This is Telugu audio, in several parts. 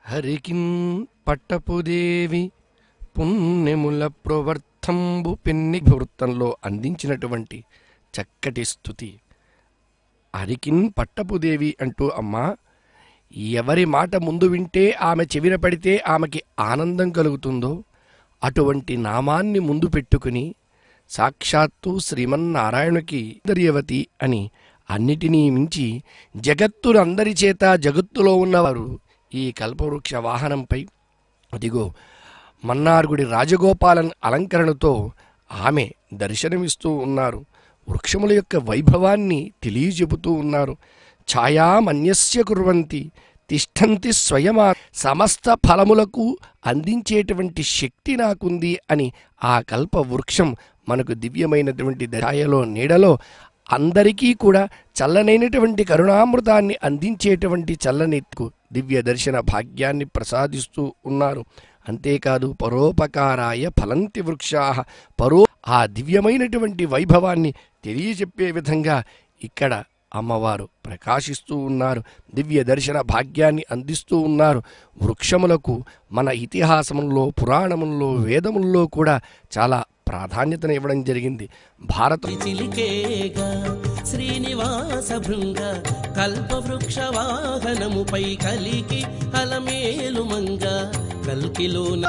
హరికిన్ పట్టపుదేవి పుణ్యముల ప్రవర్తంబు పెన్ని వృత్తంలో అందించినటువంటి చక్కటి స్థుతి హరికిన్ పట్టపుదేవి అంటూ అమ్మా ఎవరి మాట ముందు వింటే ఆమె చెవిన పడితే ఆమెకి ఆనందం కలుగుతుందో అటువంటి నామాన్ని ముందు పెట్టుకుని సాక్షాత్తు శ్రీమన్నారాయణుకి దర్యవతి అని అన్నిటినీ మించి జగత్తులందరి చేత జగత్తులో ఉన్నవారు ఈ కల్పవృక్ష వాహనంపై అదిగో మన్నార్గుడి రాజగోపాలన్ అలంకరణతో ఆమె దర్శనమిస్తూ ఉన్నారు వృక్షముల యొక్క వైభవాన్ని తెలియజెబుతూ ఉన్నారు ఛాయామన్యస్య కుర్వంతి తిష్టంతి స్వయమా సమస్త ఫలములకు అందించేటువంటి శక్తి నాకుంది అని ఆ కల్ప వృక్షం మనకు దివ్యమైనటువంటి ఛాయలో నీడలో అందరికీ కూడా చల్లనైనటువంటి కరుణామృతాన్ని అందించేటువంటి చల్లని దివ్య దర్శన భాగ్యాన్ని ప్రసాదిస్తూ ఉన్నారు అంతేకాదు పరోపకారాయ ఫలంతి వృక్షా పరో ఆ దివ్యమైనటువంటి వైభవాన్ని తెలియజెప్పే విధంగా ఇక్కడ అమ్మవారు ప్రకాశిస్తూ ఉన్నారు దివ్య దర్శన భాగ్యాన్ని అందిస్తూ ఉన్నారు వృక్షములకు మన ఇతిహాసముల్లో పురాణముల్లో వేదముల్లో కూడా చాలా ప్రాధాన్యతను ఇవ్వడం జరిగింది భారత చిలికేగా శ్రీనివాస భృంగ కల్పవృక్ష వాహనముపై కలికి అలమేలు మంగ కల్కిలోన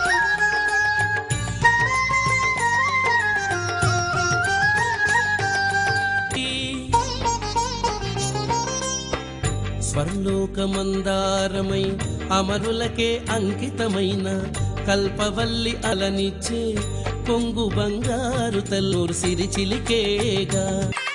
స్వర్లోకమందారమై అమరులకే అంకితమైన కల్పవల్లి అలనిచ్చే కొంగు బంగారు తల్లూరు సిరిచిలికేగా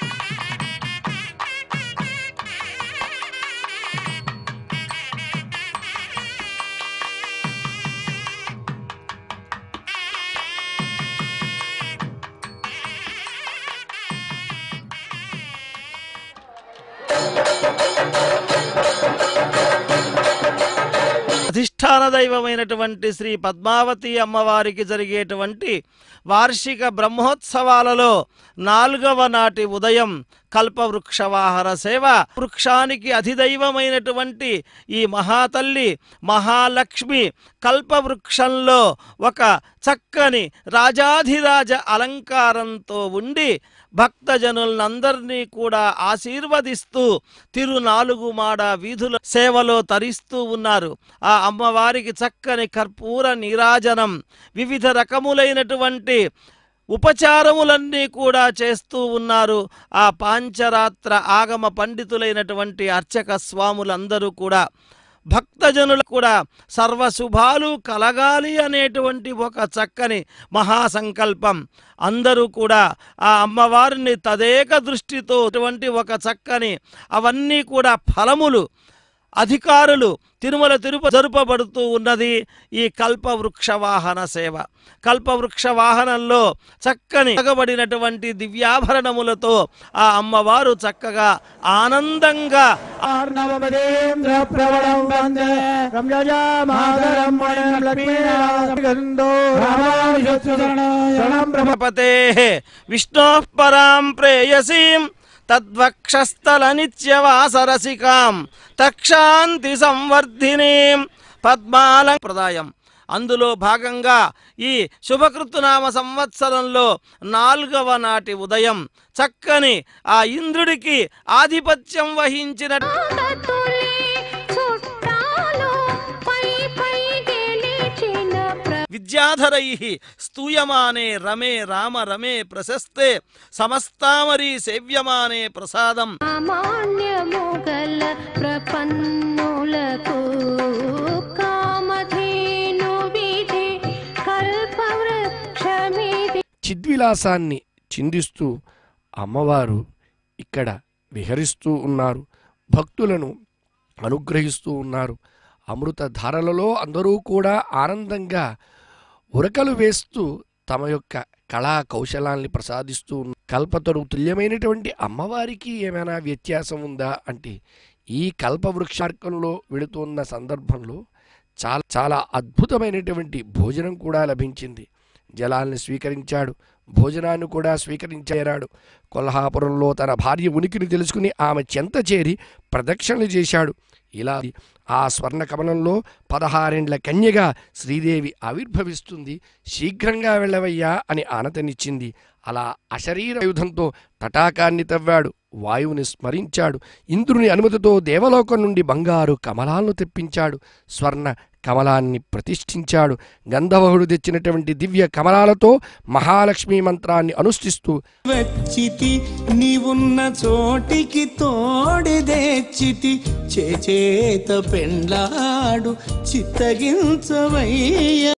అధిష్టాన దైవమైనటువంటి శ్రీ పద్మావతి అమ్మవారికి జరిగేటువంటి వార్షిక బ్రహ్మోత్సవాలలో నాలుగవ నాటి ఉదయం కల్పవృక్షవాహన సేవ వృక్షానికి అధిదైవమైనటువంటి ఈ మహాతల్లి మహాలక్ష్మి కల్పవృక్షంలో ఒక చక్కని రాజాధిరాజ అలంకారంతో ఉండి భక్తజనులందరినీ కూడా ఆశీర్వదిస్తూ తిరునాలుగు మాడ వీధుల సేవలో తరిస్తూ ఉన్నారు ఆ అమ్మవారికి చక్కని కర్పూర నీరాజనం వివిధ రకములైనటువంటి ఉపచారములన్నీ కూడా చేస్తూ ఉన్నారు ఆ పాంచరాత్ర ఆగమ పండితులైనటువంటి అర్చక స్వాములందరూ కూడా భక్తజనులు కూడా సర్వశుభాలు కలగాలి అనేటువంటి ఒక చక్కని మహాసంకల్పం అందరూ కూడా ఆ అమ్మవారిని తదేక దృష్టితో అటువంటి ఒక చక్కని అవన్నీ కూడా ఫలములు అధికారులు తిరుమల తిరుప జరుపబడుతూ ఉన్నది ఈ కల్పవృక్ష వాహన సేవ కల్పవృక్ష వాహనంలో చక్కని తగబడినటువంటి దివ్యాభరణములతో ఆ అమ్మవారు చక్కగా ఆనందంగా ఆర్ణవమదేంద్ర ప్రవణం వందే రమ్యజామాదరం మణిం లక్ష్మీనాథగంధో రామానుజత్సరణం ప్రపతే విష్ణో పరాం ప్రేయసీం తద్వక్షస్థల నిత్యవాసరసికాం తక్షాంతి సంవర్ధినీం పద్మాల ప్రదాయం అందులో భాగంగా ఈ శుభకృతునామ సంవత్సరంలో నాలుగవ నాటి ఉదయం చక్కని ఆ ఇంద్రుడికి ఆధిపత్యం వహించిన తొలి చుట్టాలు పై పై గెలిచిన ప్ర విద్యాధరై స్తూయమానే రమే రామ రమే ప్రశస్తే సమస్తామరీ సేవ్యమానే ప్రసాదం సామాన్యము గల ప్రపన్నులకు కామధేను విధి కల్పవృక్షమిది చిద్విలాసాన్ని చిందిస్తూ అమ్మవారు ఇక్కడ విహరిస్తూ ఉన్నారు భక్తులను అనుగ్రహిస్తూ ఉన్నారు అమృత ధారలలో అందరూ కూడా ఆనందంగా ఉరకలు వేస్తూ తమ యొక్క కళా కౌశలాల్ని ప్రసాదిస్తూ ఉన్న కల్పతరు తుల్యమైనటువంటి అమ్మవారికి ఏమైనా వ్యత్యాసం ఉందా అంటే ఈ కల్పవృక్షార్కంలో వెళుతున్న సందర్భంలో చాలా చాలా అద్భుతమైనటువంటి భోజనం కూడా లభించింది జలాల్ని స్వీకరించాడు భోజనాన్ని కూడా స్వీకరించారాడు కొల్హాపురంలో తన భార్య ఉనికిని తెలుసుకుని ఆమె చెంత చేరి ప్రదక్షిణలు చేశాడు ఇలా ఆ స్వర్ణ కమలంలో పదహారేండ్ల కన్యగా శ్రీదేవి ఆవిర్భవిస్తుంది శీఘ్రంగా వెళ్ళవయ్యా అని ఆనతనిచ్చింది అలా అశరీర ఆయుధంతో తటాకాన్ని తవ్వాడు వాయువుని స్మరించాడు ఇంద్రుని అనుమతితో దేవలోకం నుండి బంగారు కమలాలను తెప్పించాడు స్వర్ణ కమలాన్ని ప్రతిష్ఠించాడు గంధవహుడు తెచ్చినటువంటి దివ్య కమలాలతో మహాలక్ష్మీ మంత్రాన్ని అనుష్ఠిస్తూ వచ్చితి నీవున్న చోటికి తోడిదెచ్చితి చేచేత పెండ్లాడు చిత్తగించవయ్య